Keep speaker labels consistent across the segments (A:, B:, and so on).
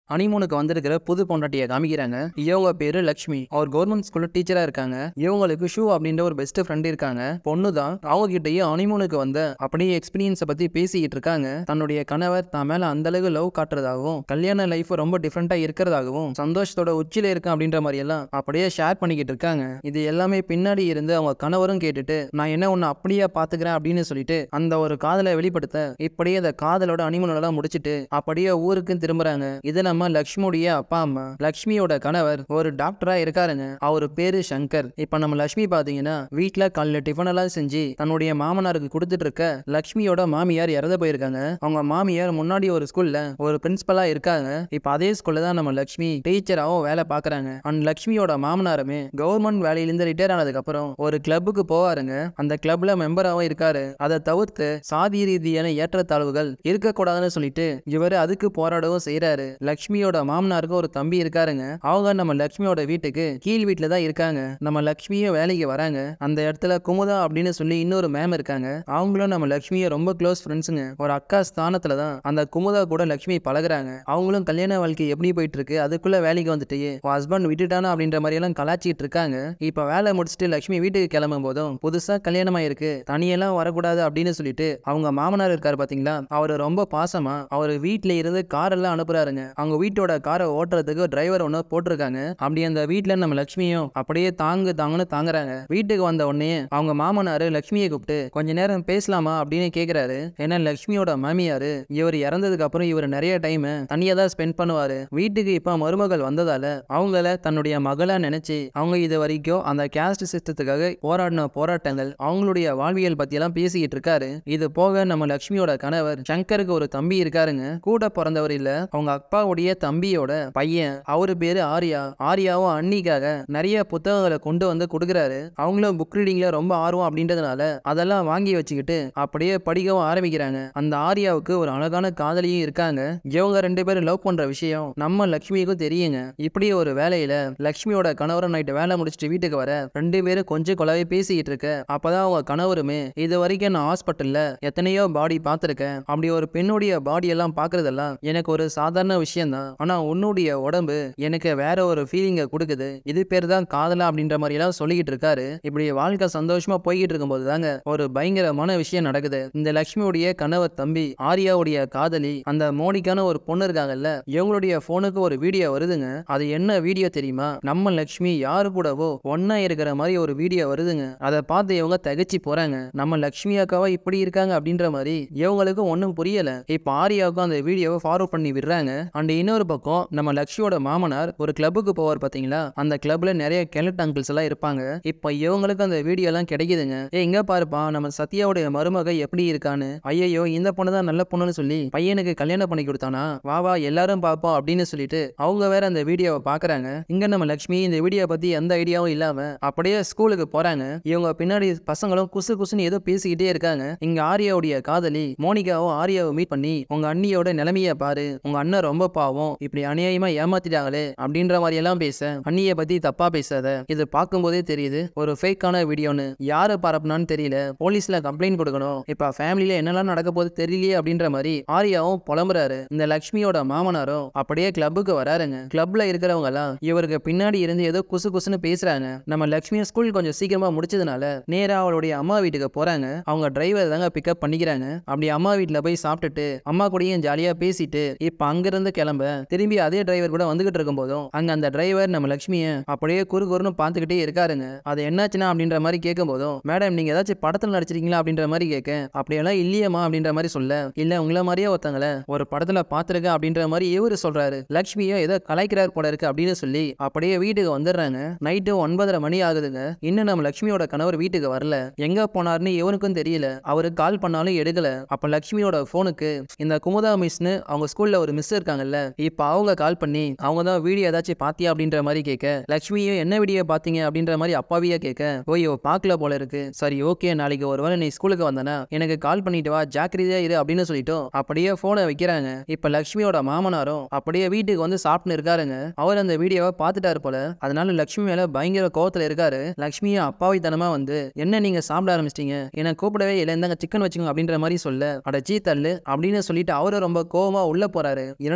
A: ஹனிமூனுக்கு வந்திருக்கிற புது பொண்டாட்டியை காமிக்கிறாங்க இவங்க பேரு லக்ஷ்மி அவர் கவர்மெண்ட் ஸ்கூல்ல டீச்சரா இருக்காங்க இவங்களுக்கு ஷூ அப்படின்ற ஒரு பெஸ்ட் ஃப்ரெண்ட் இருக்காங்க பொண்ணு தான் அவங்க கிட்டயும் ஹனிமூனுக்கு வந்த அப்படியே எக்ஸ்பீரியன்ஸை பத்தி பேசிக்கிட்டு இருக்காங்க தன்னுடைய கணவர் தான் மேல அந்த அளவுக்கு லவ் காட்டுறதாகவும் கல்யாண லைஃப் ரொம்ப டிஃப்ரெண்டா இருக்கிறதாகவும் சந்தோஷத்தோட உச்சில இருக்கேன் அப்படின்ற மாதிரி எல்லாம் அப்படியே ஷேர் பண்ணிக்கிட்டு இருக்காங்க இது எல்லாமே பின்னாடி இருந்து அவங்க கணவரும் கேட்டுட்டு நான் என்ன ஒன்னு அப்படியே பாத்துக்கிறேன் அப்படின்னு சொல்லிட்டு அந்த ஒரு காதலை வெளிப்படுத்த இப்படியே அந்த காதலோட அனிமலெல்லாம் முடிச்சிட்டு அப்படியே ஊருக்கு திரும்புறாங்க இது நம்ம லக்ஷ்மியுடைய அப்பா அம்மா லக்ஷ்மியோட கணவர் ஒரு டாக்டரா இருக்காருங்க அவரு பேரு சங்கர் இப்ப நம்ம லக்ஷ்மி பாத்தீங்கன்னா வீட்ல காலைல டிஃபன் எல்லாம் செஞ்சு தன்னுடைய மாமனாருக்கு கொடுத்துட்டு இருக்க லக்ஷ்மியோட மாமியார் இறந்து போயிருக்காங்க அவங்க மாமியார் முன்னாடி ஒரு ஸ்கூல்ல ஒரு பிரின்சிபலா இருக்காங்க இப்ப அதே ஸ்கூல்ல தான் நம்ம லக்ஷ்மி டீச்சராகவும் வேலை பாக்குறாங்க அண்ட் லக்ஷ்மியோட மாமனாருமே கவர்மெண்ட் வேலையிலிருந்து ரிட்டையர் ஆனதுக்கு அப்புறம் ஒரு கிளப்புக்கு போவாருங்க அந்த கிளப்ல மெம்பராகவும் இருக்காரு அதை தவிர்த்து சாதி ரீதியான ஏற்றத்தாழ்வுகள் இருக்கக்கூடாதுன்னு சொல்லிட்டு இவர் அதுக்கு போராடவும் செய்யறாரு லக்ஷ்மியோட மாமனாருக்கு ஒரு தம்பி இருக்காருங்க அவங்க நம்ம லக்ஷ்மியோட வீட்டுக்கு கீழ் வீட்டுல தான் இருக்காங்க நம்ம லக்ஷ்மியும் வேலைக்கு வராங்க அந்த இடத்துல குமுதா அப்படின்னு சொல்லி இன்னொரு மேம் இருக்காங்க அவங்களும் நம்ம லக்ஷ்மியை ரொம்ப க்ளோஸ் ஃப்ரெண்ட்ஸுங்க ஒரு அக்கா ஸ்தானத்துல தான் அந்த குமுதா கூட லக்ஷ்மி பழகுறாங்க அவங்களும் கல்யாண வாழ்க்கை எப்படி போயிட்டு இருக்கு அதுக்குள்ள வேலைக்கு வந்துட்டு உன் ஹஸ்பண்ட் விட்டுட்டானா அப்படின்ற மாதிரி எல்லாம் கலாச்சிட்டு இருக்காங்க இப்ப வேலை முடிச்சுட்டு லக்ஷ்மி வீட்டுக்கு கிளம்பும் போதும் புதுசா கல்யாணம் ஆயிருக்கு தனியெல்லாம் வரக்கூடாது அப்படின்னு சொல்லிட்டு அவங்க மாமனார் இருக்காரு பாத்தீங்களா அவரு ரொம்ப பாசமா அவர் வீட்ல இருந்து கார் எல்லாம் அனுப்புறாருங்க அவங்க வீட்டோட காரை ஓட்டுறதுக்கு டிரைவர் ஒன்று போட்டிருக்காங்க அப்படி அந்த வீட்ல நம்ம லக்ஷ்மியும் அப்படியே தாங்கு தாங்குன்னு தாங்குறாங்க வீட்டுக்கு வந்த உடனே அவங்க மாமனாரு லக்ஷ்மியை கூப்பிட்டு கொஞ்ச நேரம் பேசலாமா அப்படின்னு கேக்குறாரு ஏன்னா லக்ஷ்மியோட மாமியாரு இவர் இறந்ததுக்கு அப்புறம் இவர் நிறைய டைம் தனியா தான் ஸ்பெண்ட் பண்ணுவாரு வீட்டுக்கு இப்ப மருமகள் வந்ததால அவங்கள தன்னுடைய மகளா நினைச்சு அவங்க இது வரைக்கும் அந்த கேஸ்ட் சிஸ்டத்துக்காக போராடின போராட்டங்கள் அவங்களுடைய வாழ்வியல் பத்தி எல்லாம் பேசிக்கிட்டு இருக்காரு இது போக நம்ம லக்ஷ்மியோட கணவர் சங்கருக்கு ஒரு தம்பி இருக்காருங்க கூட பிறந்தவர் இல்ல அவங்க அப்பாவுடைய தம்பியோட பையன் அவரு பேரு ஆர்யா ஆர்யாவும் அன்னிக்காக நிறைய புத்தகங்களை கொண்டு வந்து கொடுக்குறாரு அவங்களும் புக் ரீடிங்ல ரொம்ப ஆர்வம் அப்படின்றதுனால அதெல்லாம் வாங்கி வச்சுக்கிட்டு அப்படியே படிக்கவும் ஆரம்பிக்கிறாங்க அந்த ஆர்யாவுக்கு ஒரு அழகான காதலியும் இருக்காங்க இவங்க ரெண்டு பேரும் லவ் பண்ற விஷயம் நம்ம லக்ஷ்மிக்கும் தெரியுங்க இப்படி ஒரு வேலையில லக்ஷ்மியோட கணவரும் நைட்டு வேலை முடிச்சுட்டு வீட்டுக்கு வர ரெண்டு பேரும் கொஞ்சம் கொலவே பேசிக்கிட்டு இருக்க அப்பதான் அவங்க கணவருமே இது வரைக்கும் நான் ஹாஸ்பிட்டல்ல எத்தனையோ பாடி பார்த்துருக்கேன் அப்படி ஒரு பெண்ணுடைய பாடி எல்லாம் பார்க்கறதெல்லாம் எனக்கு ஒரு சாதாரண விஷயம் தான் ஆனா உன்னுடைய உடம்பு எனக்கு வேற ஒரு ஃபீலிங்கை கொடுக்குது இது பேர் தான் காதலா அப்படின்ற மாதிரி எல்லாம் சொல்லிக்கிட்டு இருக்காரு இப்படி வாழ்க்கை சந்தோஷமா போய்கிட்டு இருக்கும்போது தாங்க ஒரு பயங்கரமான விஷயம் நடக்குது இந்த லக்ஷ்மியுடைய கணவர் தம்பி ஆர்யாவுடைய காதலி அந்த மோனிக்கான ஒரு பொண்ணு இருக்காங்கல்ல இவங்களுடைய போனுக்கு ஒரு வீடியோ வருதுங்க அது என்ன வீடியோ தெரியுமா நம்ம லக்ஷ்மி யாரு கூடவோ ஒன்னா இருக்கிற மாதிரி ஒரு வீடியோ வருதுங்க அதை பார்த்து இவங்க தகச்சு போறாங்க நம்ம லக்ஷ்மி அக்காவா இப்படி இருக்காங்க அப்படின்ற மாதிரி இவங்களுக்கும் ஒன்றும் புரியல இப்ப ஆர்யாவுக்கும் அந்த வீடியோவை ஃபார்வர்ட் பண்ணி விடுறாங்க அண்ட் இன்னொரு பக்கம் நம்ம லக்ஷ்மியோட மாமனார் ஒரு கிளப்புக்கு போவார் பாத்தீங்களா அந்த கிளப்ல நிறைய கெலட் அங்கிள்ஸ் எல்லாம் இருப்பாங்க இப்ப இவங்களுக்கு அந்த வீடியோ எல்லாம் கிடைக்குதுங்க ஏ இங்க பாருப்பா நம்ம சத்யாவுடைய மருமக எப்படி இருக்கான்னு ஐயோ இந்த பொண்ணு தான் நல்ல பொண்ணுன்னு சொல்லி பையனுக்கு கல்யாணம் பண்ணி கொடுத்தானா வா வா எல்லாரும் பார்ப்போம் அப்படின்னு சொல்லிட்டு அவங்க வேற அந்த வீடியோவை பாக்குறாங்க இங்க நம்ம லக்ஷ்மி இந்த வீடியோ பத்தி எந்த ஐடியாவும் இல்லாம அப்படியே ஸ்கூலுக்கு போறாங்க இவங்க பின்னாடி பசங்களும் குசு குசுன்னு ஏதோ பேசிக்கிட்டே இருக்காங்க இங்க ஆர்யாவுடைய காதலி மோனிகாவும் ஆர்யாவை மீட் பண்ணி உங்க அண்ணியோட நிலைமைய பாரு உங்க அண்ணன் ரொம்ப பாவம் இப்படி அநியாயமா ஏமாத்திட்டாங்களே அப்படின்ற மாதிரி எல்லாம் பேச அண்ணிய பத்தி தப்பா பேசாத இது பார்க்கும்போதே தெரியுது ஒரு ஃபேக்கான வீடியோன்னு யாரு பரப்புனான்னு தெரியல போலீஸ்ல கம்ப்ளைண்ட் கொடுக்கணும் இப்ப ஃபேமிலியில என்னெல்லாம் நடக்க போகுது தெரியலையே அப்படின்ற மாதிரி ஆர்யாவும் புலம்புறாரு இந்த லக்ஷ்மியோட மாமனாரும் அப்படியே கிளப்புக்கு வராருங்க கிளப்ல இருக்கிறவங்க எல்லாம் இவருக்கு பின்னாடி இருந்து ஏதோ குசு குசுன்னு பேசுறாங்க நம்ம லக்ஷ்மியை ஸ்கூல் கொஞ்சம் சீக்கிரமா முடிச்சதுனால நேரா அவளுடைய அம்மா வீட்டுக்கு போறாங்க அவங்க டிரைவர் தாங்க பிக்கப் பண்ணிக்கிறாங்க அப்படி அம்மா வீட்டுல போய் சாப்பிட்டுட்டு அம்மா கூடயும் ஜாலியா பேசிட்டு இப்ப அங்கிருந்து கிளம்ப திரும்பி அதே டிரைவர் கூட வந்துகிட்டு இருக்கும் போதும் அங்க அந்த டிரைவர் நம்ம லக்ஷ்மிய அப்படியே குறு குறுன்னு பார்த்துக்கிட்டே இருக்காருங்க அது என்னாச்சுன்னா அப்படின்ற மாதிரி கேட்கும் போதும் மேடம் நீங்க ஏதாச்சும் படத்துல நடிச்சிருக்கீங்களா அப்படின்ற மாதிரி கேட்க அப்படியெல்லாம் இல்லையம்மா அப்படின்ற மாதிரி சொல்ல இல்ல உங்கள மாதிரியே ஒருத்தங்கள ஒரு படத்துல பாத்துருக்கேன் அப்படின்ற மாதிரி இவரு சொல்றாரு லக்ஷ்மியோ ஏதோ கலாய்க்கிறார் போல இருக்கு அப்படின்னு சொல்லி அப்படியே வீட்டுக்கு வந்துடுறாங்க நைட்டு ஒன்பதரை மணி ஆகுதுங்க இன்னும் நம்ம லக்ஷ்மியோட கணவர் வீட்டுக்கு வரல எங்க போனார்னு இவனுக்கும் தெரியல அவரு கால் பண்ணாலும் எடுக்கல அப்ப லக்ஷ்மியோட போனுக்கு இந்த குமுதா மிஸ்னு அவங்க ஸ்கூல்ல ஒரு மிஸ் இருக்காங்கல்ல இப்ப அவங்க கால் பண்ணி அவங்க தான் வீடியோ ஏதாச்சும் பாத்தியா அப்படின்ற மாதிரி கேட்க லக்ஷ்மியும் என்ன வீடியோ பாத்தீங்க அப்படின்ற மாதிரி அப்பாவியா கேட்க ஓய்யோ பார்க்கல போல இருக்கு சரி ஓகே நாளைக்கு ஒருவேளை நீ ஸ்கூலுக்கு வந்தனா எனக்கு கால் பண்ணிட்டு வா ஜாக்கிரதையா இரு அப்படின்னு சொல்லிட்டோம் அப்படியே போனை வைக்கிறாங்க இப்ப லக்ஷ்மியோட மாமனாரும் அப்படியே வீட்டுக்கு வந்து சாப்பிட்டு இருக்காருங்க அவர் அந்த வீடியோவை பார்த்துட்டாரு போல அதனால லக்ஷ்மி மேல பயங்கர கோவத்துல இருக்காரு லக்ஷ்மியும் அப்பாவித்தனமா வந்து என்ன நீங்க சாப்பிட ஆரம்பிச்சிட்டீங்க என்ன கூப்பிடவே இல்லை இந்தாங்க சிக்கன் வச்சுக்கோங்க அப்படின்ற மாதிரி சொல்ல அட சீ தள்ளு அப்படின்னு சொல்லிட்டு அவரும் ரொம்ப கோவமா உள்ள போறாரு என்னடா இது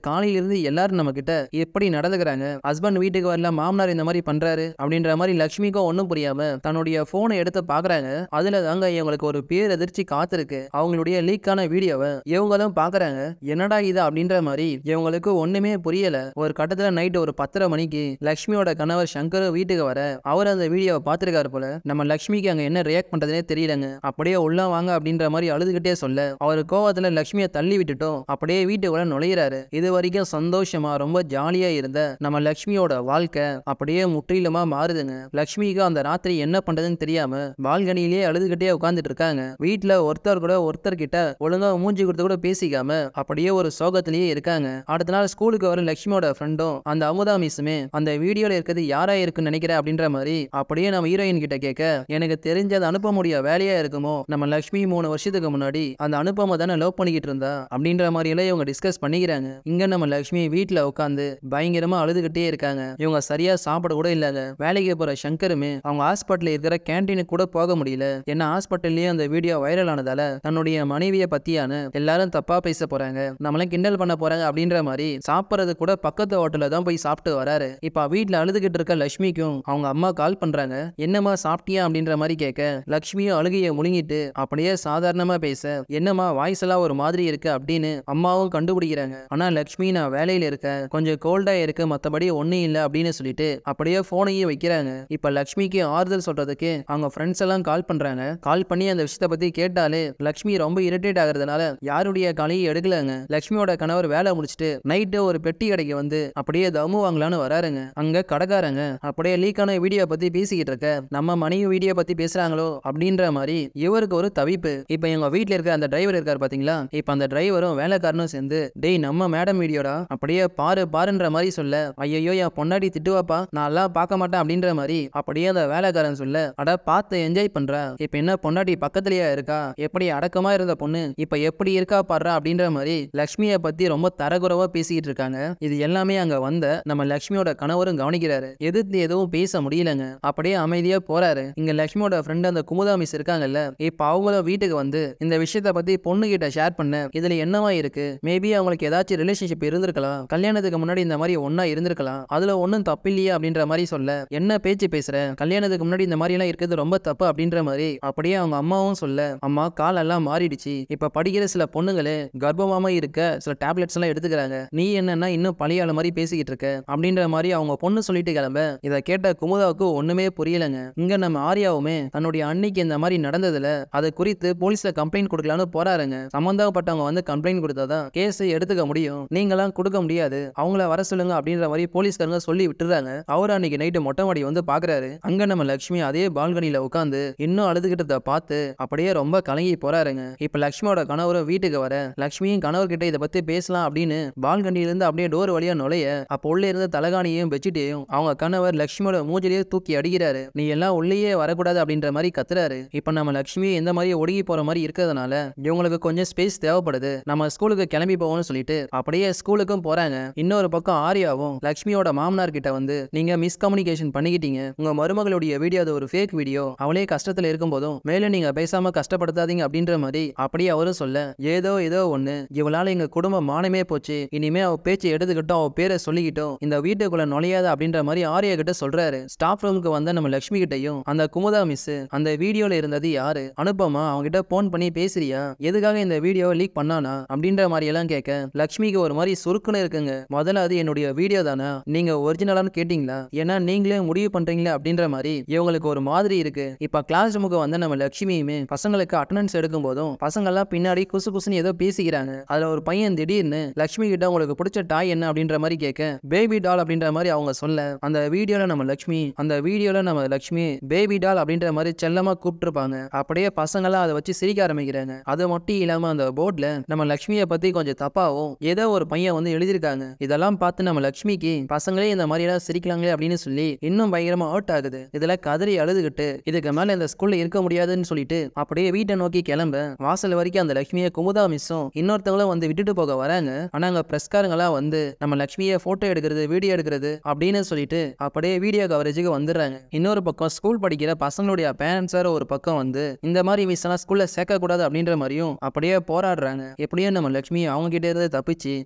A: காலையில இருந்து எல்லாரும் நம்ம கிட்ட எப்படி நடந்துக்கிறாங்க ஹஸ்பண்ட் வீட்டுக்கு வரல மாமனார் இந்த மாதிரி பண்றாரு அப்படின்ற மாதிரி லக்ஷ்மிக்கும் ஒன்றும் புரியாம தன்னுடைய போனை எடுத்து பாக்குறாங்க அதுல தாங்க இவங்களுக்கு ஒரு பேரதிர்ச்சி காத்திருக்கு அவங்களுடைய லீக்கான வீடியோவை இவங்களும் பாக்குறாங்க என்னடா இது அப்படின்ற மாதிரி இவங்களுக்கு ஒண்ணுமே புரியல ஒரு கட்டத்துல நைட் ஒரு பத்தரை மணிக்கு லக்ஷ்மியோட கணவர் சங்கர் வீட்டுக்கு வர அவர் அந்த வீடியோவை பார்த்திருக்காரு போல நம்ம லக்ஷ்மிக்கு அங்க என்ன ரியாக்ட் பண்றதுனே தெரியலங்க அப்படியே உள்ள வாங்க அப்படின்ற மாதிரி அழுதுகிட்டே சொல்ல அவர் கோவத்துல லக்ஷ்மியை தள்ளி விட்டுட்டோம் அப்படியே வீட்டுக்குள்ள நுழையிறாரு இது வரைக்கும் சந்தோஷமா ரொம்ப ஜாலியா இருந்த நம்ம லக்ஷ்மியோட வாழ்க்கை அப்படியே முற்றிலுமா மாறுதுங்க லக்ஷ்மிக்கு அந்த ராத்திரி என்ன பண்றதுன்னு தெரியாம பால்கனிலேயே அழுதுகிட்டே உட்கார்ந்துட்டு இருக்காங்க வீட்டுல ஒருத்தர் கூட ஒருத்தர் கிட்ட ஒழுங்கா மூஞ்சி கொடுத்து கூட பேசிக்காம அப்படியே ஒரு சோகத்திலேயே இருக்காங்க அடுத்த நாள் ஸ்கூலுக்கு வர லக்ஷ்மியோட ஃப்ரெண்டும் அந்த அமுதா மிஸ்ஸுமே அந்த வீடியோல இருக்கிறது யாரா இருக்குன்னு நினைக்கிறேன் அப்படின்ற மாதிரி அப்படியே நம்ம ஹீரோயின் கிட்ட கேட்க எனக்கு தெரிஞ்ச அது அனுப்ப முடிய வேலையா இருக்குமோ நம்ம லக்ஷ்மி மூணு வருஷத்துக்கு முன்னாடி அந்த அனுப்பம தானே லவ் பண்ணிக்கிட்டு இருந்தா அப்படின்ற மாதிரி எல்லாம் இவங்க டிஸ்கஸ் பண்ணிக்கிறாங்க இங்க நம்ம லக்ஷ்மி வீட்டுல உட்காந்து பயங்கரமா அழுதுகிட்டே இருக்காங்க இவங்க சரியா சாப்பிட கூட இல்லைங்க வேலைக்கு போற சங்கருமே அவங்க ஹாஸ்பிட்டல் இருக்கிற கேன்டீனுக்கு கூட போக முடியல ஏன்னா ஹாஸ்பிட்டல்லயே அந்த வீடியோ வைரல் ஆனதால தன்னுடைய மனைவியை பத்தியான எல்லாரும் தப்பா பேச போறாங்க நம்மளாம் கிண்டல் பண்ண போறாங்க அப்படின்ற மாதிரி சாப்பிட்றது கூட பக்கத்து ஹோட்டல்ல தான் போய் சாப்பிட்டு வராரு இப்ப வீட்டுல அழுதுகிட்டு இருக்க லக்ஷ்மிக்கும் அவங்க அம்மா கால் பண்றாங்க என்னம்மா சாப்பிட்டியா அப்படின்ற மாதிரி கேட்க லக்ஷ்மியும் அழுகையை முழுங்கிட்டு அப்படியே சாதாரணமா பேச என்னம்மா வாய்ஸ் எல்லாம் ஒரு மாதிரி இருக்கு அப்படின்னு அம்மாவும் கண்டுபிடிக்கிறாங்க ஆனா லக்ஷ்மி நான் வேலையில இருக்கேன் கொஞ்சம் கோல்டா இருக்கு மத்தபடி ஒண்ணும் இல்ல அப்படின்னு சொல்லிட்டு அப்படியே போனையும் வைக்கிறாங்க இப்ப லக்ஷ்மிக்கு ஆறுதல் சொல்றதுக்கு அவங்க ஃப்ரெண்ட்ஸ் எல்லாம் கால் பண்றாங்க கால் பண்ணி அந்த விஷயத்தை பத்தி கேட்டாலே லக்ஷ்மி ரொம்ப இரிட்டேட் ஆகுறதுனால யாருடைய காலையும் எடுக்கலங்க லக்ஷ்மியோட கணவர் வேலை முடிச்சுட்டு நைட்டு ஒரு பெட்டி கடைக்கு வந்து அப்படியே தமு வாங்கலான்னு வராருங்க அங்க கடைக்காரங்க அப்படியே லீக்கான வீடியோ பத்தி பேசிக்கிட்டு இருக்க நம்ம மனைவி வீடியோ பத்தி பேசுறாங்களோ அப்படின்ற மாதிரி இவருக்கு ஒரு தவிப்பு இப்ப எங்க வீட்ல இருக்க அந்த டிரைவர் இருக்காரு பாத்தீங்களா இப்ப அந்த டிரைவரும் வேலைக்காரனும் சேர்ந்து டேய் நம்ம மேடம் வீடியோடா அப்படியே பாரு பாருன்ற மாதிரி சொல்ல ஐயோ என் பொண்டாடி திட்டுவாப்பா நான் எல்லாம் பார்க்க மாட்டேன் அப்படின்ற மாதிரி அப்படியே அந்த வேலைக்காரன் சொல்ல அட பார்த்து என்ஜாய் பண்றா இப்ப என்ன பொண்டாட்டி பக்கத்துலயே இருக்கா எப்படி அடக்கமா இருந்த பொண்ணு இப்ப எப்படி இருக்கா பாடுறா அப்படின்ற மாதிரி லக்ஷ்மியை பத்தி ரொம்ப தரகுறவா பேசிக்கிட்டு இருக்காங்க இது எல்லாமே அங்க வந்த நம்ம லக்ஷ்மியோட கணவரும் கவனிக்கிறாரு எதிர்த்து எதுவும் பேச முடியலங்க அப்படியே அமைதியா போறாரு இங்க லக்ஷ்மியோட ஃப்ரெண்ட் அந்த குமுதா மிஸ் இருக்காங்கல்ல இப்ப அவங்களும் வீட்டுக்கு வந்து இந்த விஷயத்த பத்தி பொண்ணு கிட்ட ஷேர் பண்ண இதுல என்னவா இருக்கு மேபி அவங்களுக்கு ஏதாச்சும் ரிலேஷன்ஷிப் இருந்திருக்கலாம் கல்யாணத்துக்கு முன்னாடி இந்த மாதிரி ஒண்ணா இருந்திருக்கலாம் அதுல ஒன்றும் தப்பு இல்லையே அப்படின்ற மாதிரி சொல்ல என்ன பேச்சு பேசுற கல்யாணத்துக்கு முன்னாடி இந்த மாதிரி எல்லாம் இருக்கிறது ரொம்ப தப்பு அப்படின்ற மாதிரி அப்படியே அவங்க அம்மாவும் சொல்ல அம்மா கால் எல்லாம் மாறிடுச்சு இப்ப படிக்கிற சில பொண்ணுங்களே கர்ப்பமாம இருக்க சில டேப்லெட்ஸ் எல்லாம் எடுத்துக்கிறாங்க நீ என்னன்னா இன்னும் பழைய ஆளு மாதிரி பேசிக்கிட்டு இருக்க அப்படின்ற மாதிரி அவங்க பொண்ணு சொல்லிட்டு கிளம்ப இதை கேட்ட குமுதாவுக்கு ஒண்ணுமே புரியலங்க இங்க நம்ம ஆர்யாவுமே தன்னுடைய அன்னைக்கு இந்த மாதிரி நடந்ததுல அது குறித்து போலீஸ்ல கம்ப்ளைண்ட் கொடுக்கலான்னு போறாருங்க சம்பந்தப்பட்டவங்க வந்து கம்ப்ளைண்ட் கொடுத்தாதான் கேஸ் எடுத்துக்க முடியும் நீங்களாம் கொடுக்க முடியாது அவங்கள வர சொல்லுங்க அப்படின்ற மாதிரி போலீஸ்காரங்க சொல்லி விட்டுறாங்க அவர் அன்னைக்கு நைட்டு மொட்டை மாடி வந்து பாக்குறாரு அங்க நம்ம லக்ஷ்மி அதே பால்கனில உட்காந்து இன்னும் அழுதுகிட்டத பார்த்து அப்படியே ரொம்ப கலங்கி போறாருங்க இப்ப லக்ஷ்மியோட கணவரும் வீட்டுக்கு வர லக்ஷ்மியும் கணவர்கிட்ட இதை பத்தி பேசலாம் அப்படின்னு பால்கனில இருந்து அப்படியே டோர் வழியா நுழைய அப்ப உள்ள இருந்த தலகாணியையும் பெட்ஷீட்டையும் அவங்க கணவர் லக்ஷ்மியோட மூஞ்சிலேயே தூக்கி அடிக்கிறாரு நீ எல்லாம் உள்ளேயே வரக்கூடாது அப்படின்ற மாதிரி கத்துறாரு இப்ப நம்ம லக்ஷ்மி இந்த மாதிரி ஒடுங்கி போற மாதிரி இருக்கிறதுனால இவங்களுக்கு கொஞ்சம் ஸ்பேஸ் தேவைப்படுது நம்ம ஸ்கூலுக்கு கிளம்பி போவோம்னு சொல்லிட்டு அப்படியே ஸ்கூலுக்கும் போறாங்க இன்னொரு பக்கம் ஆர்யாவும் லக்ஷ்மியோட மாமனார் கிட்ட வந்து நீங்க மிஸ்கம்யூனிகேஷன் பண்ணிக்கிட்டீங்க உங்க மருமகளுடைய வீடியோ அது ஒரு ஃபேக் வீடியோ அவளே கஷ்டத்துல இருக்கும் போதும் மேலும் நீங்க பேசாம கஷ்டப்படுத்தாதீங்க அப்படின்ற மாதிரி அப்படியே அவரும் சொல்ல ஏதோ ஏதோ ஒண்ணு இவளால எங்க குடும்ப மானமே போச்சு இனிமே அவ பேச்சு எடுத்துக்கிட்டோம் அவ பேரை சொல்லிக்கிட்டோம் இந்த வீட்டுக்குள்ள நுழையாத அப்படின்ற மாதிரி ஆர்யா கிட்ட சொல்றாரு ஸ்டாஃப் ரூமுக்கு வந்த நம்ம லக்ஷ்மி கிட்டயும் அந்த குமுதா மிஸ் அந்த வீடியோல இருந்தது யாரு அனுப்பமா அவங்க கிட்ட போன் பண்ணி பேசுறியா எதுக்காக இந்த வீடியோ லீக் பண்ணானா அப்படின்ற மாதிரி எல்லாம் கேட்க லக்ஷ்மிக்கு ஒரு மாதிரி சுருக்குன்னு இருக்குங்க முதல்ல அது என்னுடைய வீடியோ தானா நீங்க ஒரிஜினலான்னு கேட்டீங்களா ஏன்னா நீங்களே முடிவு பண்றீங்களா அப்படின்ற மாதிரி இவங்களுக்கு ஒரு மாதிரி இருக்கு இப்ப கிளாஸ் ரூமுக்கு வந்த நம்ம லக்ஷ்மியுமே பசங்களுக்கு அட்டண்டன்ஸ் எடுக்கும் போதும் பசங்க எல்லாம் பின்னாடி குசு குசுன்னு ஏதோ பேசிக்கிறாங்க அதுல ஒரு பையன் திடீர்னு லக்ஷ்மி கிட்ட உங்களுக்கு பிடிச்ச டாய் என்ன அப்படின்ற மாதிரி கேட்க பேபி டால் அப்படின்ற மாதிரி அவங்க சொல்ல அந்த வீடியோல நம்ம லக்ஷ்மி அந்த வீடியோல நம்ம லக்ஷ்மி பேபி டால் அப்படின்ற மாதிரி செல்லமா கூப்பிட்டுருப்பாங்க அப்படியே பசங்களாம் அதை வச்சு சிரிக்க ஆரம்பிக்கிறாங்க அது மட்டும் இல்லாம அந்த போர்ட்ல நம்ம லக்ஷ்மியை பத்தி கொஞ்சம் தப்பாவும் ஏதோ ஒரு பையன் வந்து எழுதியிருக்காங்க இதெல்லாம் பார்த்து நம்ம லக்ஷ்மிக்கு பசங்களே இந்த மாதிரி எல்லாம் சிரிக்கலாங்களே அப்படின்னு சொல்லி இன்னும் பயங்கரமா ஹர்ட் ஆகுது இதுல கதறி அழுதுகிட்டு இதுக்கு மேல இந்த ஸ்கூல்ல இருக்க முடியாதுன்னு சொல்லிட்டு அப்படியே வீட்டை நோக்கி கிளம்ப வாசல் வரைக்கும் அந்த லக்ஷ்மியை குமுதா மிஸ்ஸும் இன்னொருத்தவங்களும் வந்து விட்டுட்டு போக வராங்க ஆனா அங்க பிரஸ்காரங்களா வந்து நம்ம லக்ஷ்மியை போட்டோ எடுக்கிறது வீடியோ எடுக்கிறது அப்படின்னு சொல்லிட்டு அப்படியே வீடியோ கவரேஜுக்கு வந்துடுறாங்க இன்னொரு பக்கம் ஸ்கூல் படிக்கிற பசங்களுடைய பேரண்ட்ஸ் வேற ஒரு பக்கம் வந்து இந்த மாதிரி மிஸ் எல்லாம் ஸ்கூல்ல சேர்க்க கூடாது அப்படின்ற மாதிரியும் அப்படியே போராடுறாங்க எப்படியும் நம்ம லக்ஷ்மி அவங்க கிட்ட இருந்து தப்பிச்சு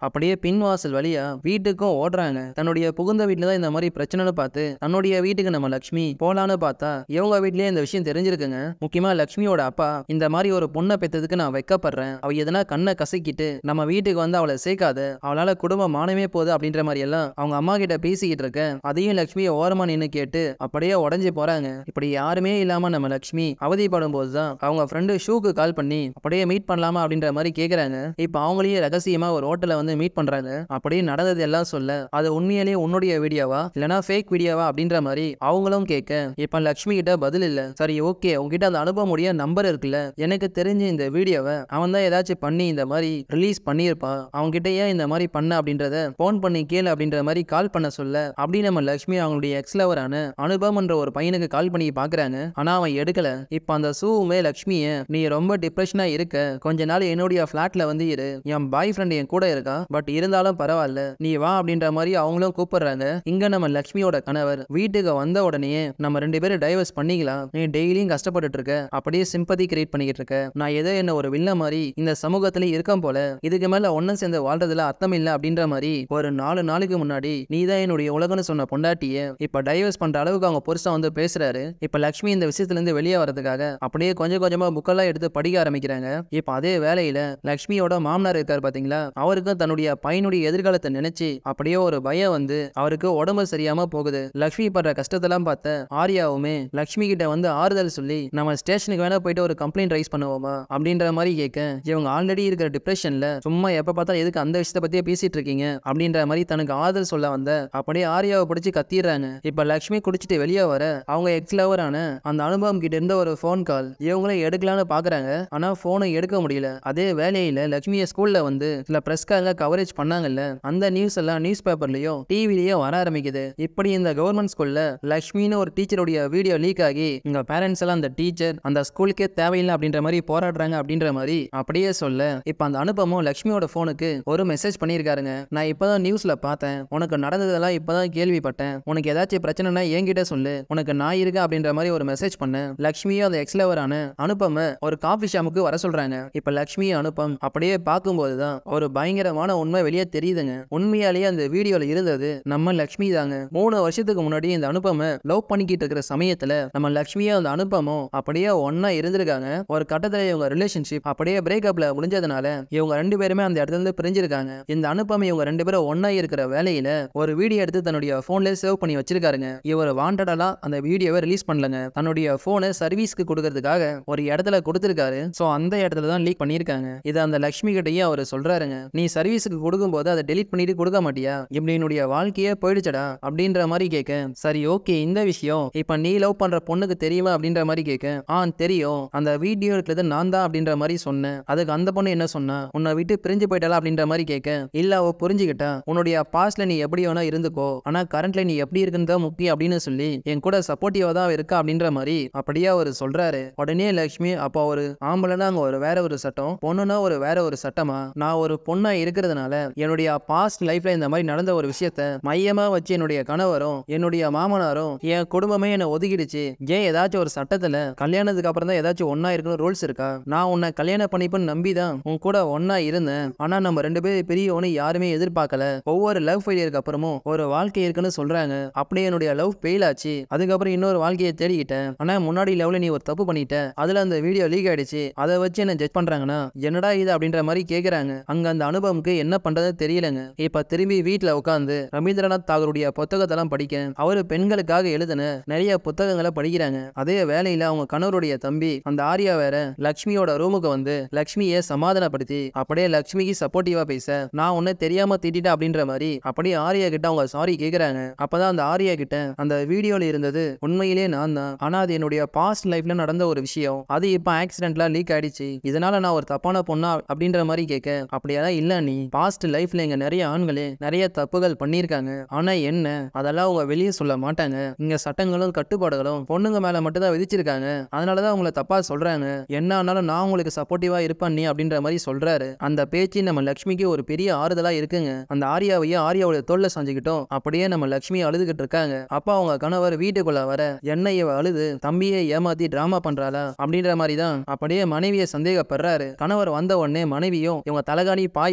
A: அப்படியே பின்வாசல் வழியா வீட்டுக்கும் ஓடுறாங்க தன்னுடைய புகுந்த வீட்டுல தான் இந்த மாதிரி பிரச்சனைன்னு பார்த்து தன்னுடைய வீட்டுக்கு நம்ம லக்ஷ்மி போலான்னு பார்த்தா இவங்க வீட்லயே இந்த விஷயம் தெரிஞ்சிருக்குங்க முக்கியமா லக்ஷ்மியோட அப்பா இந்த மாதிரி ஒரு பொண்ணை பெத்ததுக்கு நான் வைக்கப்படுறேன் அவ எதனா கண்ணை கசக்கிட்டு நம்ம வீட்டுக்கு வந்து அவளை சேர்க்காத அவளால குடும்பம் மானமே போகுது அப்படின்ற மாதிரி எல்லாம் அவங்க அம்மா கிட்ட பேசிக்கிட்டு இருக்க அதையும் லக்ஷ்மியை ஓரமா நின்னு கேட்டு அப்படியே உடஞ்சி போறாங்க இப்படி யாருமே இல்லாம நம்ம லக்ஷ்மி அவதிப்படும் போதுதான் அவங்க ஃப்ரெண்டு ஷூக்கு கால் பண்ணி அப்படியே மீட் பண்ணலாமா அப்படின்ற மாதிரி கேக்குறாங்க இப்ப அவங்களையும் ரகசியமா ஒரு ஹோட்டல்ல வந்து மீட் பண்றாங்க அப்படியே நடந்தது எல்லாம் சொல்ல அது உண்மையிலேயே உன்னுடைய வீடியோவா இல்லனா ஃபேக் வீடியோவா அப்படின்ற மாதிரி அவங்களும் கேட்க இப்ப லக்ஷ்மி கிட்ட பதில் இல்ல சரி ஓகே உங்ககிட்ட அந்த அனுபவமுடைய நம்பர் இருக்குல்ல எனக்கு தெரிஞ்ச இந்த வீடியோவை அவன் தான் ஏதாச்சும் பண்ணி இந்த மாதிரி ரிலீஸ் பண்ணியிருப்பான் அவங்க கிட்ட ஏன் இந்த மாதிரி பண்ண அப்படின்றத போன் பண்ணி கேளு அப்படின்ற மாதிரி கால் பண்ண சொல்ல அப்படி நம்ம லக்ஷ்மி அவங்களுடைய எக்ஸ் லவரான அனுபவம் என்ற ஒரு பையனுக்கு கால் பண்ணி பாக்குறாங்க ஆனா அவன் எடுக்கல இப்ப அந்த சூவுமே லக்ஷ்மிய நீ ரொம்ப டிப்ரெஷனா இருக்க கொஞ்ச நாள் என்னுடைய ஃபிளாட்ல வந்து இரு என் பாய் ஃப்ரெண்ட் என் கூட இருக்கா பட் இருந்தாலும் பரவாயில்ல நீ வா அப்படின்ற மாதிரி அவங்களும் கூப்பிடுறாங்க இங்க நம்ம லக்ஷ்மியோட கணவர் வீட்டுக்கு வந்த உடனே நம்ம ரெண்டு பேரும் டைவர்ஸ் பண்ணிக்கலாம் நீ டெய்லியும் கஷ்டப்பட்டுட்டு இருக்க அப்படியே சிம்பதி கிரியேட் பண்ணிக்கிட்டு இருக்க நான் ஏதோ என்ன ஒரு வில்ல மாதிரி இந்த சமூகத்துல இருக்கேன் போல இதுக்கு மேல ஒன்னும் சேர்ந்து வாழ்றதுல அர்த்தம் இல்ல அப்படின்ற மாதிரி ஒரு நாலு நாளுக்கு முன்னாடி நீ தான் என்னுடைய உலகம்னு சொன்ன பொண்டாட்டிய இப்ப டைவர்ஸ் பண்ற அளவுக்கு அவங்க புருஷன் வந்து பேசுறாரு இப்ப லக்ஷ்மி இந்த விஷயத்துல இருந்து வெளியே வரதுக்காக அப்படியே கொஞ்சம் கொஞ்சமா புக்கெல்லாம் எடுத்து படிக்க ஆரம்பிக்கிறாங்க இப்ப அதே வேலையில லக்ஷ்மியோட மாமனார் இருக்காரு பாத்தீங்களா அவருக்கும் தன்னுடைய பையனுடைய எதிர்காலத்தை நினைச்சு அப்படியே ஒரு பயம் வந்து அவருக்கு உடம்பு சரியாம போகுது லக்ஷ்மி படுற கஷ்டத்தெல்லாம் பார்த்த ஆர்யாவுமே லக்ஷ்மி கிட்ட வந்து ஆறுதல் சொல்லி நம்ம ஸ்டேஷனுக்கு வேணா போயிட்டு ஒரு கம்ப்ளைண்ட் ரைஸ் பண்ணுவோமா அப்படின்ற மாதிரி கேட்க இவங்க ஆல்ரெடி இருக்கிற டிப்ரெஷன்ல சும்மா எப்ப பார்த்தாலும் எதுக்கு அந்த விஷயத்தை பத்தியே பேசிட்டு இருக்கீங்க அப்படின்ற மாதிரி தனக்கு ஆறுதல் சொல்ல வந்த அப்படியே ஆர்யாவை பிடிச்சி கத்திடுறாங்க இப்ப லக்ஷ்மி குடிச்சிட்டு வெளியே வர அவங்க எக்ஸ் லவரான அந்த அனுபவம் கிட்ட இருந்த ஒரு ஃபோன் கால் இவங்களும் எடுக்கலாம்னு பாக்குறாங்க ஆனா போனை எடுக்க முடியல அதே வேலையில லக்ஷ்மியை ஸ்கூல்ல வந்து சில பிரஸ்காரங்க கவரேஜ் பண்ணாங்கல்ல அந்த நியூஸ் எல்லாம் நியூஸ் பேப்பர்லயும் டிவிலயும் வர ஆரம்பிக்குது இப்படி இந்த கவர்மெண்ட் ஸ்கூல்ல லக்ஷ்மின்னு ஒரு டீச்சருடைய வீடியோ லீக் ஆகி இங்க பேரண்ட்ஸ் எல்லாம் அந்த டீச்சர் அந்த ஸ்கூலுக்கே தேவையில்லை அப்படின்ற மாதிரி போராடுறாங்க அப்படின்ற மாதிரி அப்படியே சொல்ல இப்ப அந்த அனுபவம் லக்ஷ்மியோட போனுக்கு ஒரு மெசேஜ் பண்ணியிருக்காருங்க நான் இப்பதான் நியூஸ்ல பார்த்தேன் உனக்கு நடந்ததெல்லாம் இப்பதான் கேள்விப்பட்டேன் உனக்கு ஏதாச்சும் பிரச்சனைனா என்கிட்ட சொல்லு உனக்கு நான் இருக்கேன் அப்படின்ற மாதிரி ஒரு மெசேஜ் பண்ணேன் லக்ஷ்மியும் அந்த எக்ஸ்லவரான அனுப்பம ஒரு காஃபி ஷாமுக்கு வர சொல்றாங்க இப்ப லக்ஷ்மியும் அனுப்பம் அப்படியே பார்க்கும்போது தான் ஒரு பயங்கரமான உண்மை வெளியே தெரியுதுங்க உண்மையாலேயே அந்த வீடியோல இருந்தது நம்ம லக்ஷ்மி தாங்க மூணு வருஷத்துக்கு முன்னாடி இந்த அனுப்பம லவ் பண்ணிக்கிட்டு இருக்கிற சமயத்துல நம்ம லக்ஷ்மியும் அந்த அனுப்பமும் அப்படியே ஒன்னா இருந்திருக்காங்க ஒரு கட்டத்துல இவங்க ரிலேஷன்ஷிப் அப்படியே பிரேக்கப்ல முடிஞ்சதுனால இவங்க ரெண்டு பேருமே அந்த இடத்துல இருந்து பிரிஞ்சிருக்காங்க இந்த அனுப்பம் இவங்க ரெண்டு பேரும் ஒன்னா இருக்கிற வேலையில ஒரு வீடியோ எடுத்து தன்னுடைய போன்ல சேவ் பண்ணி வச்சிருக்காருங்க இவர் வாண்டடலா அந்த வீடியோவை ரிலீஸ் பண்ணலங்க தன்னுடைய போனை சர்வீஸ்க்கு கொடுக்கறதுக்காக ஒரு இடத்துல கொடுத்திருக்காரு சோ அந்த இடத்துல தான் லீக் பண்ணியிருக்காங்க இதை அந்த லக்ஷ்மி கிட்டயும் அவர் சொல்றாருங்க நீ சர்வீஸுக்கு கொடுக்கும்போது அதை டெலீட் பண்ணிட்டு கொடுக்க மாட்டியா இப்படி என்னுடைய வாழ்க்கையே போயிடுச்சடா அப்படின்ற மாதிரி கேட்க சரி ஓகே இந்த விஷயம் இப்ப நீ லவ் பண்ற பொண்ணுக்கு தெரியுமா அப்படின்ற மாதிரி கேட்க ஆ தெரியும் அந்த வீடியோ இருக்கிறது நான் தான் அப்படின்ற மாதிரி சொன்னேன் அதுக்கு அந்த பொண்ணு என்ன சொன்னா உன்னை விட்டு பிரிஞ்சு போயிட்டாளா அப்படின்ற மாதிரி கேட்க இல்ல அவ புரிஞ்சுக்கிட்டா உன்னுடைய பாஸ்ட்ல நீ எப்படி வேணா இருந்துக்கோ ஆனா கரண்ட்ல நீ எப்படி இருக்குன்னு தான் முக்கியம் அப்படின்னு சொல்லி என் கூட சப்போர்ட்டிவா தான் இருக்கா அப்படின்ற மாதிரி அப்படியே அவர் சொல்றாரு உடனே லக்ஷ்மி அப்போ ஒரு ஆம்பளைனா அங்க ஒரு வேற ஒரு சட்டம் பொண்ணுனா ஒரு வேற ஒரு சட்டமா நான் ஒரு பொண்ணா இருக்கிறதுனால என்னுடைய பாஸ்ட் லைஃப்ல இந்த மாதிரி நடந்த ஒரு விஷயத்த மையமா வச்சு என்னுடைய கணவரும் என்னுடைய மாமனாரும் என் குடும்பமே என்னை ஒதுக்கிடுச்சு ஏன் ஏதாச்சும் ஒரு சட்டத்துல கல்யாணத்துக்கு அப்புறம் தான் ஏதாச்சும் ஒன்னா இருக்கணும் ரூல்ஸ் இருக்கா நான் உன்னை கல்யாணம் பண்ணிப்பேன்னு நம்பி தான் உன் கூட ஒன்னா இருந்தேன் ஆனா நம்ம ரெண்டு பேரும் பெரியவனு யாருமே எதிர்பார்க்கல ஒவ்வொரு லவ் ஃபெயிலியருக்கு அப்புறமும் ஒரு வாழ்க்கை இருக்குன்னு சொல்றாங்க அப்படியே என்னுடைய லவ் ஃபெயில் ஆச்சு அதுக்கப்புறம் இன்னொரு வாழ்க்கையை தேடிக்கிட்டேன் ஆனா முன்னாடி லெவல நீ ஒரு தப்பு பண்ணிட்ட அதுல அந்த வீடியோ லீக் ஆயிடுச்சு அதை வச்சு என்ன ஜட்ஜ் பண்றாங்கன்னா என்னடா இது அப்படின்ற மாதிரி கேக்குறாங்க அங்க அந்த அனுபவம்க்கு என்ன பண்றது தெரியலங்க இப்ப திரும்பி வீட்ல உட்காந்து ரவீந்திரநாத் தாகருடைய புத்தகத்தெல்லாம் படிக்க அவரு பெண்களுக்காக எழுதின நிறைய புத்தகங்களை படிக்கிறாங்க அதே வேலையில அவங்க கணவருடைய தம்பி அந்த ஆர்யா வேற லக்ஷ்மியோட ரூமுக்கு வந்து லக்ஷ்மியை சமாதானப்படுத்தி அப்படியே லக்ஷ்மிக்கு சப்போர்ட்டிவா பேச நான் உன்னை தெரியாம திட்டிட்டேன் அப்படின்ற மாதிரி அப்படியே ஆர்யா கிட்ட அவங்க சாரி கேக்குறாங்க அப்பதான் அந்த ஆர்யா கிட்ட அந்த வீடியோல இருந்தது உண்மையிலே நான் தான் ஆனா அது என்னுடைய பாஸ்ட் லைஃப்ல நடந்த ஒரு விஷயம் அது இப்ப ஆக்சிடென்ட்ல லீக் ஆயிடுச்சு இதனால நான் ஒரு தப்பான பொண்ணா அப்படின்ற மாதிரி கேட்க அப்படியெல்லாம் இல்ல நீ பாஸ்ட் லைஃப்ல இங்க நிறைய ஆண்களே நிறைய தப்புகள் பண்ணியிருக்காங்க ஆனா என்ன அதெல்லாம் அவங்க வெளியே சொல்ல மாட்டாங்க இங்க சட்டங்களும் கட்டுப்பாடுகளும் பொண்ணுங்க மேல மட்டும் தான் விதிச்சிருக்காங்க அதனாலதான் அவங்கள தப்பா சொல்றாங்க என்ன ஆனாலும் நான் உங்களுக்கு சப்போர்ட்டிவா இருப்பேன் நீ அப்படின்ற மாதிரி சொல்றாரு அந்த பேச்சு நம்ம லக்ஷ்மிக்கு ஒரு பெரிய ஆறுதலா இருக்குங்க அந்த ஆரியாவையும் ஆரியாவோட தோல்ல சாஞ்சுக்கிட்டோம் அப்படியே நம்ம லக்ஷ்மி அழுதுகிட்டு இருக்காங்க அப்பா அவங்க கணவர் வீட்டுக்குள்ள வர என்ன இவ அழுது தம்பியை ஏமாத்தி டிராமா பண்றாளா அப்படின்ற மாதிரி தான் அப்படியே மனைவியை சந்தேகப்படுறாரு கணவர் வந்த உடனே மனைவியும் இவங்க தலகாணி பாய் எடுத்துக்கிட்டு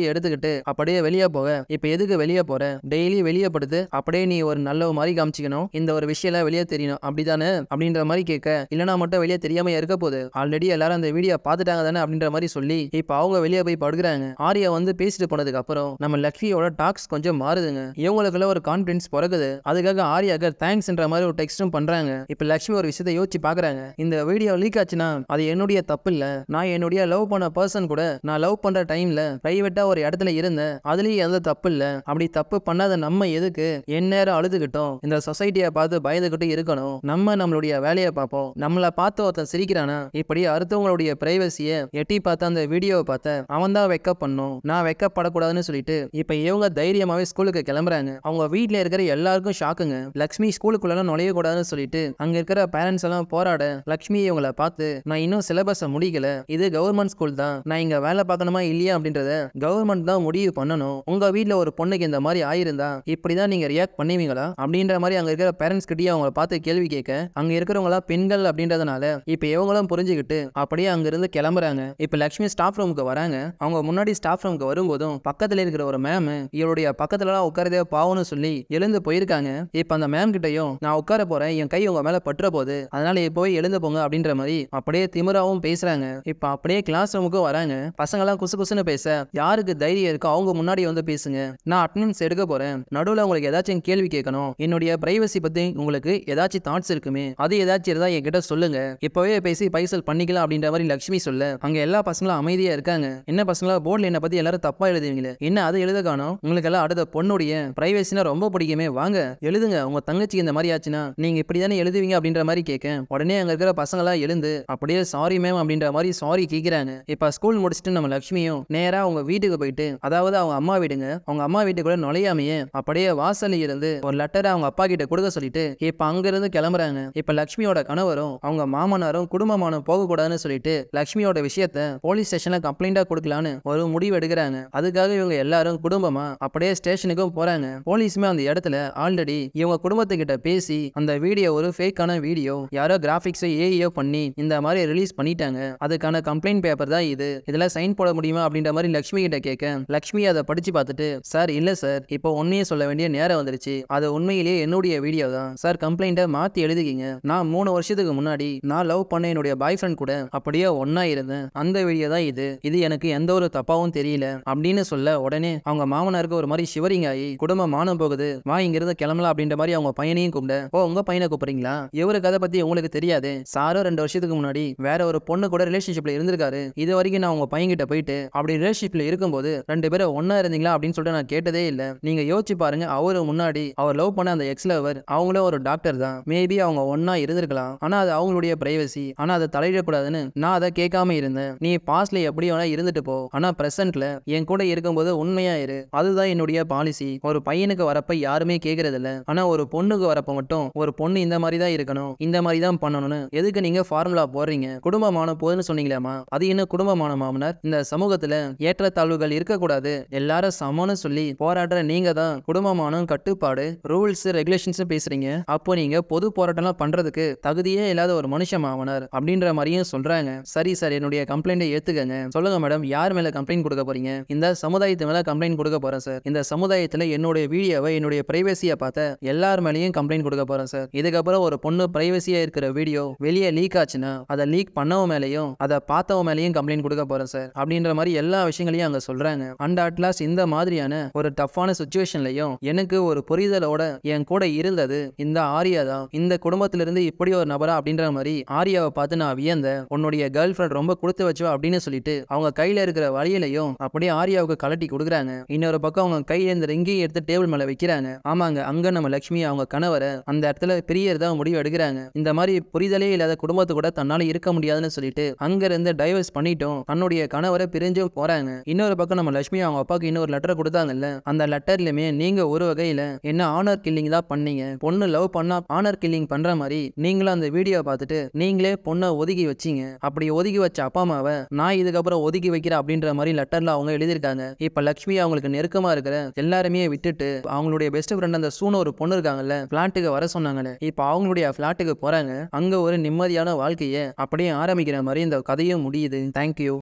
A: விட்டு அப்படியே வெளியே போக இப்ப எதுக்கு வெளியே போற டெய்லி வெளியே படுத்து அப்படியே நீ ஒரு நல்ல மாதிரி காமிச்சிக்கணும் இந்த ஒரு விஷயம் எல்லாம் வெளியே தெரியணும் அப்படிதானே அப்படின்ற மாதிரி கேட்க இல்லனா மட்டும் வெளியே தெரியாம இருக்க போகுது ஆல்ரெடி எல்லாரும் அந்த வீடியோ பார்த்துட்டாங்க தானே அப்படின்ற மாதிரி சொல்லி இப்ப அவங்க வெளியே போய் படுக்கிறாங்க ஆர்யா வந்து பேசிட்டு போனதுக்கு அப்புறம் நம்ம லக்ஷ்மியோட டாக்ஸ் கொஞ்சம் மாறுதுங்க இவங்களுக்குள்ள ஒரு கான்பிடன்ஸ் பிறகுது அதுக்காக ஆர்யாக்கு தேங்க்ஸ்ன்ற மாதிரி ஒரு டெக்ஸ்டும் பண்றாங்க இப்ப லக்ஷ்மி ஒரு விஷயத்தை யோசிச்சு பாக்குறாங்க இந்த வீடியோ லீக் ஆச்சுன்னா அது என்னுடைய தப்பு இல்ல நான் என்னுடைய லவ் பண்ண பர்சன் கூட நான் லவ் பண்ற டைம்ல பிரைவேட்டா ஒரு இடத்துல இருந்தேன் அதுலயும் எந்த தப்பு இல்ல அப்படி தப்பு பண்ணாத நம்ம எதுக்கு எந்நேரம் அழுதுகிட்டோம் இந்த சொசைட்டியை பார்த்து பயந்துகிட்டு இருக்கணும் நம்ம நம்மளுடைய வேலையை பார்ப்போம் நம்மளை பார்த்து ஒருத்தன் சிரிக்கிறானா இப்படி அடுத்தவங்களுடைய பிரைவசியை எட்டி பார்த்த அந்த வீடியோவை பார்த்த அவன் தான் வெக்கப் பண்ணும் நான் வெக்கப்படக்கூடாதுன்னு சொல்லிட்டு இப்ப இவங்க தைரியமாவே ஸ்கூலுக்கு கிளம்புறாங்க அவங்க வீட்ல இருக்கிற எல்லாருக்கும் ஷாக்குங்க லக்ஷ்மி ஸ்கூலுக்குள்ள நுழைய கூடாதுன்னு சொல்லிட்டு அங்க இருக்கிற பேரண்ட்ஸ் எல்லாம் போராட லக்ஷ்மி இவங்கள பார்த்து நான் இன்னும் சிலபஸை முடிக்கல இது கவர்மெண்ட் ஸ்கூல் தான் நான் இங்க வேலை பார்க்கணுமா இல்லையா அப்படின்றத கவர்மெண்ட் தான் முடிவு பண்ணணும் உங்க வீட்ல ஒரு பொண்ணுக்கு இந்த மாதிரி ஆயிருந்தா இப்படிதான் நீங்க ரியாக்ட் பண்ணுவீங்களா அப்படின்ற மாதிரி அங்க இருக்கிற பேரண்ட்ஸ் கிட்டயே அவங்கள பார்த்து கேள்வி கேட்க அங்க இருக்கிறவங்களா பெண்கள் அப்படின்றதுனால இப்ப இவங்களும் புரிஞ்சுக்கிட்டு அப்படியே அங்க இருந்து கிளம்புறாங்க இப்ப லக்ஷ்மி ஸ்டாஃப் ரூமுக்கு வராங்க அவங்க முன்னாடி ஸ்டாஃப் ரூமுக்கு வரும்போதும் பக்கத்துல இருக்கிற ஒரு மேம் இவருடைய பக்கத்துலலாம் உட்காரதே பாவம்னு சொல்லி எழுந்து போயிருக்காங்க இப்ப அந்த மேம் கிட்டயும் நான் உட்கார போறேன் என் கை உங்க மேல பற்ற போகுது அதனால இப்போ போய் எழுந்து போங்க அப்படின்ற மாதிரி அப்படியே திமிராவும் பேசுறாங்க இப்ப அப்படியே கிளாஸ் ரூமுக்கும் வராங்க பசங்கெல்லாம் குசு குசுன்னு பேச யாருக்கு தைரியம் இருக்கோ அவங்க முன்னாடி வந்து பேசுங்க நான் அட்டெண்டன்ஸ் எடுக்க போறேன் நடுவுல உங்களுக்கு ஏதாச்சும் கேள்வி கேட்கணும் என்னுடைய பிரைவசி பத்தி உங்களுக்கு ஏதாச்சும் தாட்ஸ் இருக்குமே அது ஏதாச்சும் இருந்தா என்கிட்ட சொல்லுங்க இப்பவே பேசி பைசல் பண்ணிக்கலாம் அப்படின்ற மாதிரி லக்ஷ்மி சொல்ல அங்க எல்லா பசங்களும் அமைதியா இருக்காங்க என்ன பசங்களா போர்டில் என்ன பத்தி எல்லாரும் தப்பா எழுதுவீங்களே என்ன அதை எழுத காணோம் உங்களுக்கு எல்லாம் அடுத்த பொண்ணுடைய பிரைவசினா ரொம்ப பிடிக்குமே வாங்க எழுதுங்க உங்க தங்கச்சிக்கு இந்த மாதிரி ஆச்சுன்னா நீங்க இப்படி தானே எழுதுவீங்க அப்படின்ற மாதிரி கேட்க உடனே அங்க இருக்கிற பசங்களா எழுந்து அப்படியே சாரி மேம் அப்படின்ற மாதிரி சாரி கேட்கிறாங்க இப்ப ஸ்கூல் முடிச்சுட்டு நம்ம லக்ஷ்மியும் நேரா அவங்க வீட்டுக்கு போயிட்டு அதாவது அவங்க அம்மா வீடுங்க அவங்க அம்மா வீட்டுக்குள்ள நுழையாமையே அப்படியே வாசல்ல இருந்து ஒரு லெட்டரை அவங்க அப்பா கிட்ட கொடுக்க சொல்லிட்டு இப்ப அங்க இருந்து கிளம்புறாங்க இப்ப லக்ஷ்மியோட கணவரும் அவங்க மாமனாரும் குடும்பமானம் போக கூடாதுன்னு சொல்லிட்டு லக்ஷ்மியோட விஷயத்த போலீஸ் ஸ்டேஷன்ல கம்ப்ளைண்டா கொடுக்கலான்னு ஒரு முடிவு எடுக்கிறாங்க அதுக்காக இவங்க எல்லாரும் குடும்பமா அப்படியே ஸ்டேஷனுக்கும் போறாங்க போலீஸுமே அந்த இடத்துல ஆல்ரெடி இவங்க குடும்பத்துக்கிட்ட பேசி அந்த வீடியோ ஒரு ஃபேக்கான வீடியோ யாரோ கிராஃபிக்ஸோ ஏஐயோ பண்ணி இந்த மாதிரி ரிலீஸ் பண்ணிட்டாங்க அதுக்கான கம்ப்ளைண்ட் பேப்பர் தான் இது இதுல சைன் போட முடியுமா அப்படின்ற மாதிரி லக்ஷ்மி கிட்ட கேட்க லக்ஷ்மி அதை படிச்சு பார்த்துட்டு சார் இல்ல சார் இப்போ உண்மையை சொல்ல வேண்டிய நேரம் வந்துருச்சு அது உண்மையிலேயே என்னுடைய வீடியோ தான் சார் கம்ப்ளைண்ட்டை மாத்தி எழுதிக்கிங்க நான் மூணு வருஷத்துக்கு முன்னாடி நான் லவ் பண்ண என்னுடைய பாய் ஃப்ரெண்ட் கூட அப்படியே ஒண்ணா இருந்தேன் அந்த வீடியோ தான் இது இது எனக்கு எந்த ஒரு தப்பாவும் தெரியல அப்படின்னு சொல்ல உடனே அவங்க மாமனாருக்கு ஒரு மாதிரி ஷிவரிங் ஆகி குடும்பம் மானம் போகுது வா இங்கிருந்து கிளம்பலாம் அப்படின்ற மாதிரி அவங்க பையனையும் கூப்பிட ஓ உங்க பையனை கூப்பிடுறீங்களா இவரு கதை பத்தி உங்களுக்கு தெரியாது சாரோ ரெண்டு வருஷத்துக்கு முன்னாடி வேற ஒரு பொண்ணு கூட ரிலேஷன்ஷிப்ல இருந்திருக்காரு இது வரைக்கும் நான் உங்க பையன் கிட்ட போயிட்டு அப்படி ரிலேஷன்ஷிப்ல இருக்கும்போது ரெண்டு பேரும் ஒண்ணா இருந்தீங்களா அப்படின்னு சொல்லிட்டு நான் கேட்டதே இல்ல நீங்க யோசிச்சு பாருங்க அவரு முன்னாடி அவர் லவ் பண்ண அந்த எக்ஸ் லவர் அவங்களும் ஒரு டாக்டர் தான் மேபி அவங்க ஒண்ணா இருந்திருக்கலாம் ஆனா அது அவங்களுடைய பிரைவசி ஆனா அதை தலையிடக்கூடாதுன்னு நான் அதை கேட்காம இருந்தேன் நீ பாஸ்ட்ல எப்படி வேணா இருந்துட்டு போ ஆனா பிரசன்ட்ல என் கூட இருக்கும்போது உண்மையா இரு அதுதான் என்னுடைய பாலிசி ஒரு பையனுக்கு வரப்ப யாருமே கேக்குறது இல்ல ஆனா ஒரு பொண்ணுக்கு வரப்ப மட்டும் ஒரு பொண்ணு இந்த மாதிரி தான் இருக்கணும் இந்த மாதிரி தான் பண்ணணும்னு எதுக்கு நீங்க ஃபார்முலா போடுறீங்க குடும்பமான போதுன்னு சொன்னீங்களாமா அது என்ன குடும்பமான மாமனார் இந்த சமூகத்துல ஏற்றத்தாழ்வுகள் இருக்கக்கூடாது எல்லாரும் சமம்னு சொல்லி போராடுற நீங்க தான் குடும்பமானம் கட்டுப்பாடு ரூல்ஸ் ரெகுலேஷன்ஸ் பேசுறீங்க அப்போ நீங்க பொது போராட்டம்லாம் பண்றதுக்கு தகுதியே இல்லாத ஒரு மனுஷன் மாமனார் அப்படின்ற மாதிரியும் சொல்றாங்க சரி சார் என்னுடைய கம்ப்ளைண்ட்டை ஏத்துக்கங்க சொல்லுங்க மேடம் யார் மேல கம்ப்ளைண்ட் கொடுக்க போறீங்க இந்த சமுதாயத்து மேல கம்ப்ளைண்ட் கொடுக்க போறேன் சார் இந்த சமுதாயத்துல என்னுடைய வீடியோவை என்னுடைய பிரைவசியை பார்த்த எல்லார் மேலேயும் கம்ப்ளைண்ட் கொடுக்க போறேன் சார் இதுக்கப்புறம் ஒரு பொண்ணு பிரைவசியா இருக்கிற வீடியோ வெளியே லீக் ஆச்சுன்னா அதை லீக் பண்ணவன் மேலேயும் அதை பார்த்தவன் மேலேயும் கம்ப்ளைண்ட் கொடுக்க போறேன் சார் அப்படின்ற மாதிரி எல்லா விஷயங்களையும் அங்க சொல்றாங்க அண்ட் அட்லாஸ்ட் இந்த மாதிரியான ஒரு டஃப்பான சுச்சுவேஷன்லயும் எனக்கு ஒரு புரிதலோட என் கூட இருந்தது இந்த ஆரியா தான் இந்த குடும்பத்திலிருந்து இப்படி ஒரு நபரா அப்படின்ற மாதிரி ஆரியாவை பார்த்து நான் வியந்தேன் உன்னுடைய கேர்ள் ஃப்ரெண்ட் ரொம்ப கொடுத்து வச்சோ அப்படின்னு சொல்லிட்டு அவங்க கையில இருக்கிற வழியிலையும் அப்படியே ஆரியாவுக்கு கலட்டி கொடுக்குறாங்க இன்னொரு பக்கம் அவங்க கையில இந்த ரிங்கையும் எடுத்து டேபிள் மேல வைக்கிறாங்க ஆமாங்க அங்க நம்ம லட்சுமி அவங்க கணவரை அந்த இடத்துல பிரியறதா முடிவு எடுக்கிறாங்க இந்த மாதிரி புரிதலே இல்லாத குடும்பத்து கூட தன்னால இருக்க முடியாதுன்னு சொல்லிட்டு அங்க இருந்து டைவர்ஸ் பண்ணிட்டோம் தன்னுடைய கணவரை பிரிஞ்சும் போறாங்க இன்னொரு பக்கம் நம்ம லட்சுமி அவங்க அப்பாவுக்கு இன்னொரு லெட்டர் கொடுத்தாங்கல்ல அந்த லெட்டர்லயுமே நீங்க ஒரு வகையில என்ன ஆனர் கில்லிங் தான் பண்ணீங்க பொண்ணு லவ் பண்ணா ஆனர் கில்லிங் பண்ற மாதிரி நீங்களும் அந்த வீடியோ பார்த்துட்டு நீங்களே பொண்ணை ஒதுக்கி வச்சீங்க அப்படி ஒதுக்கி வச்ச அப்பா அம்மாவை நான் இதுக்கப்புறம் ஒதுக்கி வைக்கிறேன் அப்படின்ற மாதிரி லெட்டர்ல அவங்க எழுதியிருக்காங்க இப்ப லட்சுமி அவங்களுக்கு நெருக்கமா இருக்கிற எல்லாருமே விட்டுட்டு அவங்களுடைய பெஸ்ட் ஃப்ரெண்ட் அந்த சூன ஒரு பொண்ணு இருக்காங்கல்ல பிளாட்டுக்கு வர சொன்னாங்கல்ல இப்ப அவங்களுடைய பிளாட்டுக்கு போறாங்க அங்க ஒரு நிம்மதியான வாழ்க்கையை அப்படியே ஆரம்பிக்கிற மாதிரி இந்த கதையும் முடியுது தேங்க்யூ